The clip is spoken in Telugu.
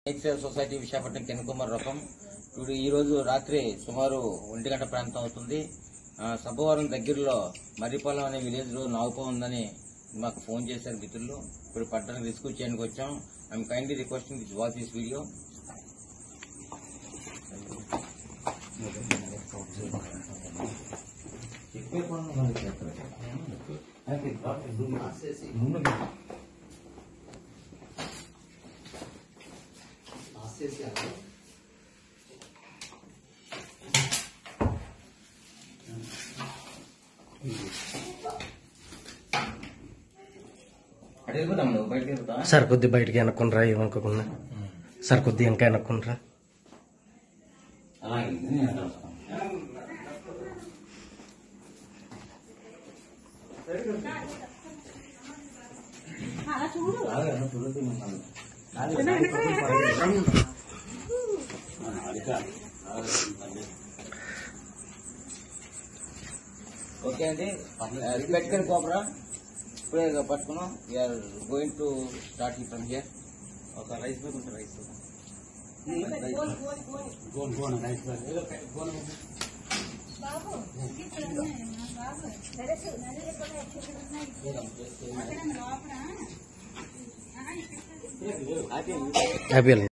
నేచర్ సొసైటీ విశాఖపట్నం కిరణకుమార్ రకం ఇప్పుడు ఈ రోజు రాత్రి సుమారు ఒంటి గంట ప్రాంతం అవుతుంది ఆ, సబ్బవరం దగ్గరలో మర్రిపాలెం అనే విలేజ్ లో నాగుపం ఉందని మాకు ఫోన్ చేశారు మిత్రులు ఇప్పుడు పట్టణానికి రెస్క్యూ చేయడానికి వచ్చాం I am kindly requesting this watch this video అటు వెళ్ళిపోతాం నువ్వు బయటకు వెళ్తా సార్ కొద్ది బయటికి వెనక్కుండ్రా ఏమనుకోకుండా సార్ కొద్ది ఇంకా వెనక్కుండ్రా అలాగే నేను అట్లా వస్తాను. ఓకే అండి ఇది పెట్టుకొని పోపరా ఇప్పుడే ఇక పట్టుకున్నాం we're going to start from here ఒక రైస్ బ్యాగ్ ఉంటుంది రైస్ హ్యాపీ